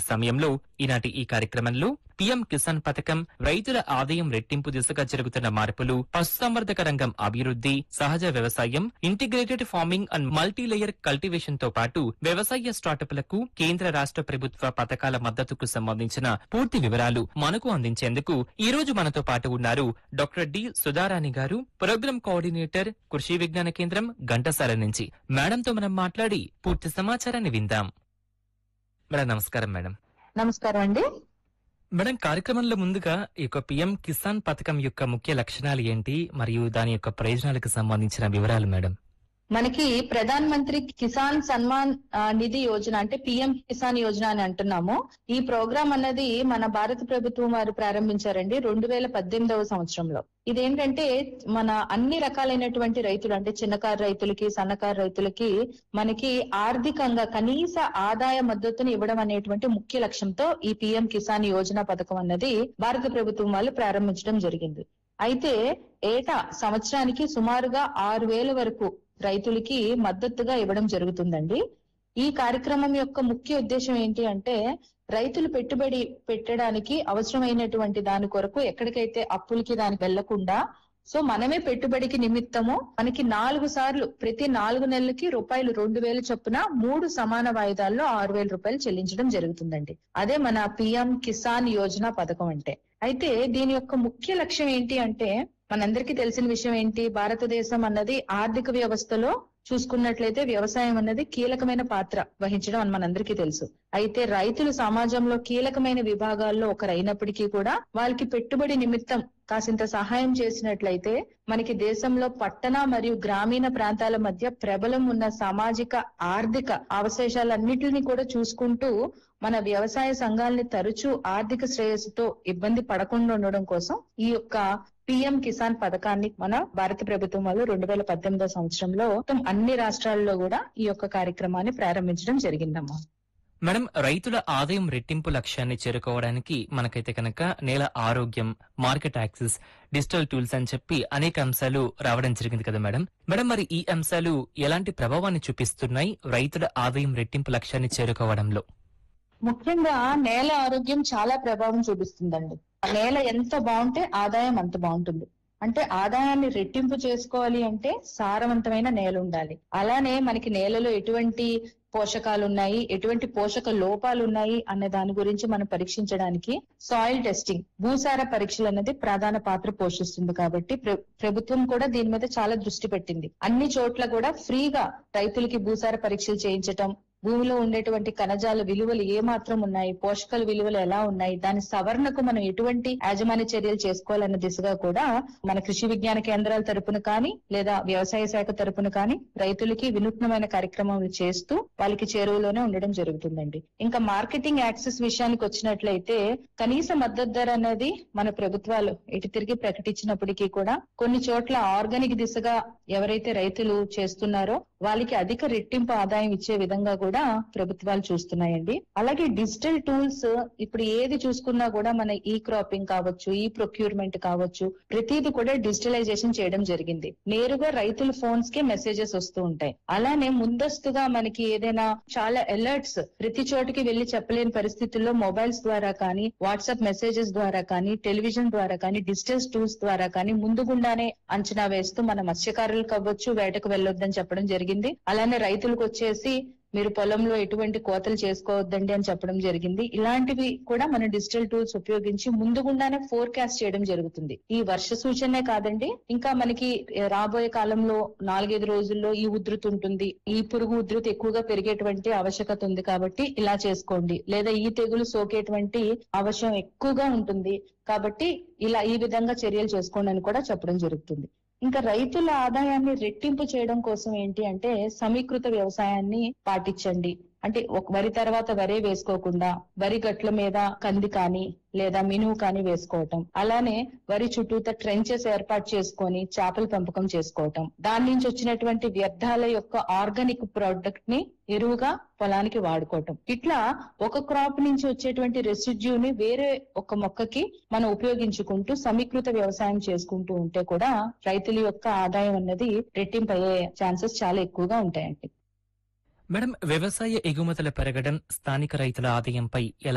సమయంలో ఈనాటి ఈ కార్యక్రమంలో పీఎం కిసాన్ పథకం రైతుల ఆదాయం రెట్టింపు దిశగా జరుగుతున్న మార్పులు పశుసంవర్ధక రంగం అభివృద్ధి సహజ వ్యవసాయం integrated farming and multilayer cultivation తో పాటు వ్యవసాయ స్టార్టప్లకు కేంద్ర రాష్ట్ర ప్రభుత్వ పథకాల మద్దతుకు సంబంధించిన పూర్తి వివరాలు మనకు అందించేందుకు ఈ రోజు మనతో పాటు ఉన్నారు డాక్టర్ డి సుధారాణి గారు ప్రోగ్రామ్ కోఆర్డినేటర్ కృషి విజ్ఞాన కేంద్రం ఘంటసాల నుంచి మేడంతో మనం మాట్లాడి పూర్తి సమాచారాన్ని విందాం మేడం నమస్కారం మేడం నమస్కారం అండి మేడం కార్యక్రమంలో ముందుగా ఈ యొక్క పిఎం కిసాన్ పథకం యొక్క ముఖ్య లక్షణాలు ఏంటి మరియు దాని యొక్క ప్రయోజనాలకు సంబంధించిన వివరాలు మేడం మనకి ప్రధాన్ మంత్రి కిసాన్ సన్మాన్ ఆ, నిధి యోజన అంటే పిఎం కిసాన్ యోజన అని అంటున్నాము ఈ ప్రోగ్రాం అన్నది మన భారత ప్రభుత్వం వారు ప్రారంభించారండి రెండు వేల పద్దెనిమిదవ సంవత్సరంలో ఇదేంటంటే మన అన్ని రకాలైనటువంటి రైతులు అంటే చిన్నకారు రైతులకి సన్నకారు రైతులకి మనకి ఆర్థికంగా కనీస ఆదాయ మద్దతుని ఇవ్వడం అనేటువంటి ముఖ్య లక్ష్యంతో ఈ పిఎం కిసాన్ యోజన పథకం అన్నది భారత ప్రభుత్వం వాళ్ళు ప్రారంభించడం జరిగింది అయితే ఏటా సంవత్సరానికి సుమారుగా ఆరు వేల వరకు రైతులకి మద్దతుగా ఇవ్వడం జరుగుతుందండి ఈ కార్యక్రమం యొక్క ముఖ్య ఉద్దేశం ఏంటి అంటే రైతులు పెట్టుబడి పెట్టడానికి అవసరమైనటువంటి దాని కొరకు ఎక్కడికైతే అప్పులకి దానికి వెళ్లకుండా సో మనమే పెట్టుబడికి నిమిత్తము మనకి నాలుగు సార్లు ప్రతి నాలుగు నెలలకి రూపాయలు రెండు వేలు చొప్పున మూడు సమాన వాయిదాల్లో ఆరు వేల రూపాయలు చెల్లించడం జరుగుతుందండి అదే మన పిఎం కిసాన్ యోజన పథకం అంటే అయితే దీని యొక్క ముఖ్య లక్ష్యం ఏంటి అంటే మనందరికీ తెలిసిన విషయం ఏంటి భారతదేశం అన్నది ఆర్థిక వ్యవస్థలో చూసుకున్నట్లయితే వ్యవసాయం అన్నది కీలకమైన పాత్ర వహించడం అని మనందరికీ తెలుసు అయితే రైతులు సమాజంలో కీలకమైన విభాగాల్లో ఒకరైనప్పటికీ కూడా వాళ్ళకి పెట్టుబడి నిమిత్తం కాసింత సహాయం చేసినట్లయితే మనకి దేశంలో పట్టణ మరియు గ్రామీణ ప్రాంతాల మధ్య ప్రబలం ఉన్న సామాజిక ఆర్థిక అవశేషాలన్నిటిని కూడా చూసుకుంటూ మన వ్యవసాయ సంఘాలని తరచూ ఆర్థిక శ్రేయస్సుతో ఇబ్బంది పడకుండా ఉండడం కోసం ఈ యొక్క పిఎం కిసాన్ పథకాన్ని మన భారత ప్రభుత్వం వాళ్ళు రెండు వేల పద్దెనిమిదో సంవత్సరంలో మొత్తం అన్ని రాష్ట్రాల్లో కూడా ఈ యొక్క కార్యక్రమాన్ని ప్రారంభించడం జరిగిందమ్మా మేడం రైతుల ఆదాయం రెట్టింపు లక్ష్యాన్ని చేరుకోవడానికి మనకైతే కనుక నేల ఆరోగ్యం మార్కెట్ యాక్సెస్ డిజిటల్ టూల్స్ అని చెప్పి అనేక అంశాలు రావడం జరిగింది కదా మేడం మేడం మరి ఈ అంశాలు ఎలాంటి ప్రభావాన్ని చూపిస్తున్నాయి రైతుల ఆదాయం రెట్టింపు లక్ష్యాన్ని చేరుకోవడంలో ముఖ్యంగా నేల ఆరోగ్యం చాలా ప్రభావం చూపిస్తుందండి ఆ నేల ఎంత బాగుంటే ఆదాయం అంత బాగుంటుంది అంటే ఆదాయాన్ని రెట్టింపు చేసుకోవాలి అంటే సారవంతమైన నేల ఉండాలి అలానే మనకి నేలలో ఎటువంటి పోషకాలు ఉన్నాయి ఎటువంటి పోషక లోపాలు ఉన్నాయి అనే దాని గురించి మనం పరీక్షించడానికి సాయిల్ టెస్టింగ్ భూసార పరీక్షలు అనేది ప్రధాన పాత్ర పోషిస్తుంది కాబట్టి ప్ర- ప్రభుత్వం కూడా దీని మీద చాలా దృష్టి పెట్టింది అన్ని చోట్ల కూడా ఫ్రీగా రైతులకి భూసార పరీక్షలు చేయించటం భూమిలో ఉండేటువంటి కణజాల విలువలు ఏ మాత్రం ఉన్నాయి పోషకాల విలువలు ఎలా ఉన్నాయి దాని సవరణకు మనం ఎటువంటి యాజమాన్య చర్యలు చేసుకోవాలన్న దిశగా కూడా మన కృషి విజ్ఞాన కేంద్రాల తరపున కానీ లేదా వ్యవసాయ శాఖ తరపున కానీ రైతులకి వినూత్నమైన కార్యక్రమాలు చేస్తూ వాళ్ళకి చేరువలోనే ఉండడం జరుగుతుందండి ఇంకా మార్కెటింగ్ యాక్సెస్ విషయానికి వచ్చినట్లయితే కనీస మద్దతు ధర అనేది మన ప్రభుత్వాలు ఎటు తిరిగి ప్రకటించినప్పటికీ కూడా కొన్ని చోట్ల ఆర్గానిక్ దిశగా ఎవరైతే రైతులు చేస్తున్నారో వాళ్ళకి అధిక రెట్టింపు ఆదాయం ఇచ్చే విధంగా కూడా ప్రభుత్వాలు చూస్తున్నాయండి అలాగే డిజిటల్ టూల్స్ ఇప్పుడు ఏది చూసుకున్నా కూడా మన ఈ క్రాపింగ్ కావచ్చు ఈ ప్రొక్యూర్మెంట్ కావచ్చు ప్రతిది కూడా డిజిటలైజేషన్ చేయడం జరిగింది నేరుగా రైతుల ఫోన్స్ కి మెసేజెస్ వస్తూ ఉంటాయి అలానే ముందస్తుగా మనకి ఏదైనా చాలా అలర్ట్స్ ప్రతి చోటికి వెళ్లి చెప్పలేని పరిస్థితుల్లో మొబైల్స్ ద్వారా కానీ వాట్సాప్ మెసేజెస్ ద్వారా కానీ టెలివిజన్ ద్వారా కానీ డిజిటల్ టూల్స్ ద్వారా కానీ ముందుగుండానే అంచనా వేస్తూ మన మత్స్యకారులకు అవ్వచ్చు వేటకు వెళ్ళొద్దని చెప్పడం జరిగింది అలానే రైతులకు వచ్చేసి మీరు పొలంలో ఎటువంటి కోతలు చేసుకోవద్దండి అని చెప్పడం జరిగింది ఇలాంటివి కూడా మన డిజిటల్ టూల్స్ ఉపయోగించి ముందుగుండానే ఫోర్కాస్ట్ చేయడం జరుగుతుంది ఈ వర్ష సూచనే కాదండి ఇంకా మనకి ఏ, రాబోయే కాలంలో నాలుగైదు రోజుల్లో ఈ ఉధృతి ఉంటుంది ఈ పురుగు ఉధృతి ఎక్కువగా పెరిగేటువంటి ఆవశ్యకత ఉంది కాబట్టి ఇలా చేసుకోండి లేదా ఈ తెగులు సోకేటువంటి అవసరం ఎక్కువగా ఉంటుంది కాబట్టి ఇలా ఈ విధంగా చర్యలు చేసుకోండి అని కూడా చెప్పడం జరుగుతుంది ఇంకా రైతుల ఆదాయాన్ని రెట్టింపు చేయడం కోసం ఏంటి అంటే సమీకృత వ్యవసాయాన్ని పాటించండి అంటే ఒక వరి తర్వాత వరే వేసుకోకుండా వరి గట్ల మీద కంది కానీ లేదా మినువు కానీ వేసుకోవటం అలానే వరి చుట్టూత ట్రెంచెస్ ఏర్పాటు చేసుకొని చేపల పెంపకం చేసుకోవటం దాని నుంచి వచ్చినటువంటి వ్యర్థాల యొక్క ఆర్గానిక్ ప్రోడక్ట్ ని ఎరువుగా పొలానికి వాడుకోవటం ఇట్లా ఒక క్రాప్ నుంచి వచ్చేటువంటి రెసిడ్యూని వేరే ఒక మొక్కకి మనం ఉపయోగించుకుంటూ సమీకృత వ్యవసాయం చేసుకుంటూ ఉంటే కూడా రైతుల యొక్క ఆదాయం అన్నది రెట్టింపు అయ్యే ఛాన్సెస్ చాలా ఎక్కువగా ఉంటాయండి మేడం వ్యవసాయ ఎగుమతులు పెరగడం స్థానిక రైతుల ఆదాయంపై ఎలా